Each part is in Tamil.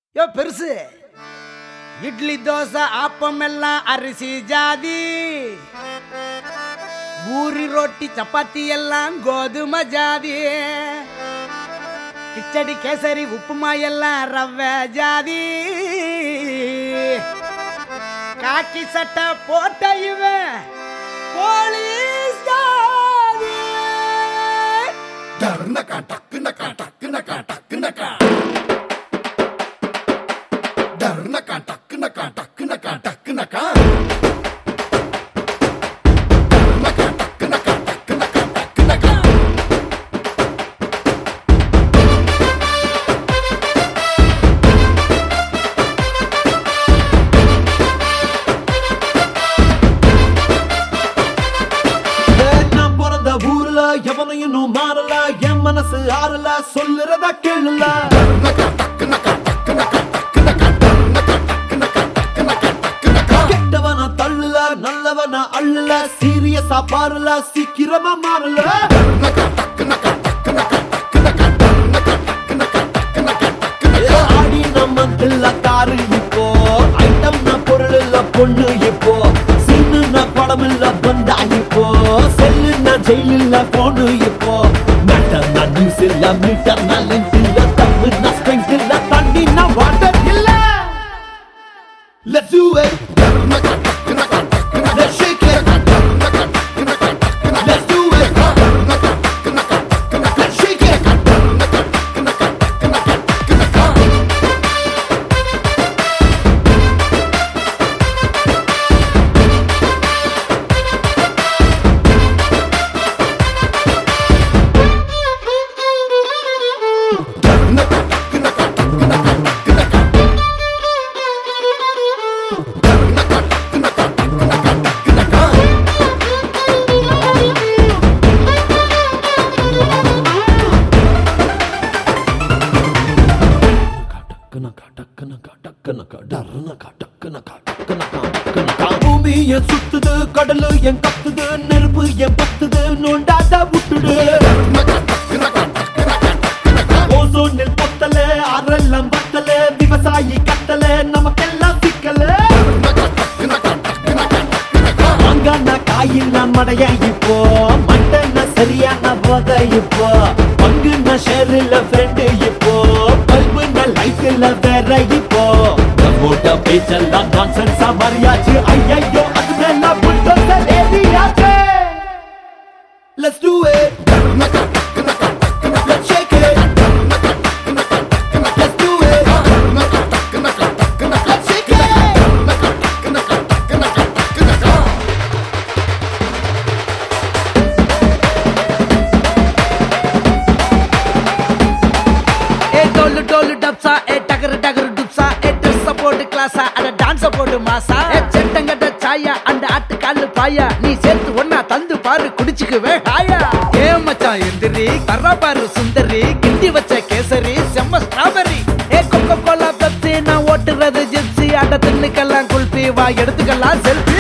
யோ பெருசு இட்லி தோசை ஆப்பம் எல்லாம் அரிசி ஜாதி பூரி ரொட்டி சப்பாத்தி எல்லாம் கோதுமை ஜாதி கிச்சடி கேசரி உப்புமா எல்லாம் ரவை ஜாதி காக்கி சட்டை போட்ட இவன் போலீஸ் ஜாதி டர்னகா டக்குனகா டக்குனகா டக்குனகா டர்னகா டக்குனகா டக்குனகா டக்குனகா டர்னகா டக்குனகா டக்குனகா டக்குனகா நான் பிறந்த ஊர்ல எவனும் இன்னும் மாறல என் மனசு ஆறல சொல்லுறத கேளுல டர்னகா டக்குனகா டக்குனகா டக்குனகா டர்னகா டக்குனகா டக்குனகா டக்குனகா கெட்டவன தள்ளுல நல்லவன அள்ளுல சீரியஸா பாருல சீக்கிரமா மாறல டர்னகா டக்குனகா டக்குனகா டக்குனகா டர்னகா டக்குனகா டக்குனகா டக்குனகா ஆடி நம்ம தில்ல காரு இப்போ ஐட்டம் நான் பொருள் இல்ல பொண்ணு இப்போ சீனு நான் படம் இல்ல பந்தா இப்போ செல்லு நான் ஜெயில் இல்ல போனு இப்போ மேட்டர் நான் நியூஸ் இல்ல மீட்டர் நான் லென்த் இல்ல தப்பு நான் ஸ்ட்ரென்த் இல்ல தண்ணி நான் வாட்டர் இல்ல Let's do it. டர்னகா டக்குனகா டக்குனகா Let's shake it. டர்னகா டக்குனகா டக்குனகா Let's do it. டர்னகா டக்குனகா டக்குனகா Let's shake it. டர்னகா டக்குனகா டக்குனகா டக்குனகா டர்னகா டக்குனகா டக்குனகா டக்குனகா டர்னகா டக்குனகா டக்குனகா டக்குனகா பூமி என் சுத்துது கடலு என் கத்துது நெருப்பு என் பத்துது நோண்டாத விட்டுடு ஓசோனில் பொத்தல அரெல்லாம் பத்தல விவசாயி கத்தல நமக்கெல்லாம் சிக்கல அங்கான காயில் மடைய இப்போ மண்டன சரியான போத இப்போ பங்குன ஷேர்ல ஃப்ரெண்டு இப்போ பல்புன லைட்ல வேற இப்போ நம்மோட பேச்செல்லாம் நான்சென்ஸா மாறியாச்சு ஐயையோ அது மேல புல்டோசர் ஏறியாச்சு Let's do it. Let's shake it. Let's do it. Let's shake it. ஏ டோலு டோலு டப்ஸா ஏ டகரு டகரு டுப்ஸா ஏ ட்ரெஸ் போட்டு கிளாஸா அட டான்ஸ் போட்டு மாசா ஏ செட்டங்கட்ட சாயா அந்த ஆட்டு காலு பாயா நீ சேர்த்து ஒன்னா தந்து பாரு குடிச்சுக்குவே ஹாயா ஏ மச்சான் எந்திரி கர்ரா பாரு சுந்தரி கிண்டி வச்ச கேசரி செம்ம ஸ்ட்ராபெரி ஏ கொக்கோ கோலா பெப்சி நான் ஓட்டுறது ஜிப்சி அட தின்னுக்கெல்லாம் குல்பி வா எடுத்துக்கலாம் செல்ஃபி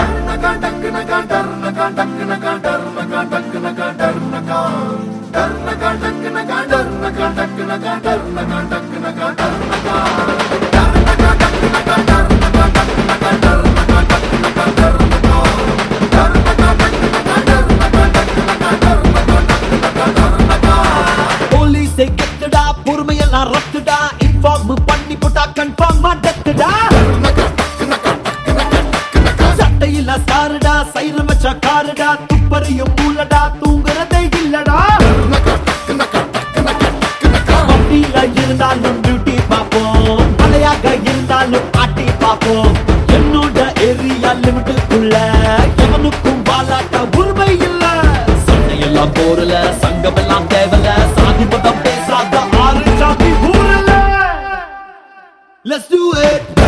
போலீஸை கெத்துடா பொறுமையெல்லாம் ரத்துடா இன்ஃபார்ம் பண்ணி போட்டா கன்ஃபார்ம் டெத்துடா சட்டையில சாருடா சைரம் வச்ச காருடா துப்பறியும் மூலடா தூங்குறதே இல்லடா வண்டியில இருந்தாலும் டியூட்டி பார்ப்போம் மலையாக இருந்தாலும் ஆட்டி பார்ப்போம் என்னோட ஏரியா லிமிட்டுக்குள்ள எவனுக்கும் வாலாட்ட உரிமை இல்ல சண்டையெல்லாம் போரல சங்கமெல்லாம் தேவல சாதி மதம் பேசாத ஆறு சாமி ஊரல Let's do it.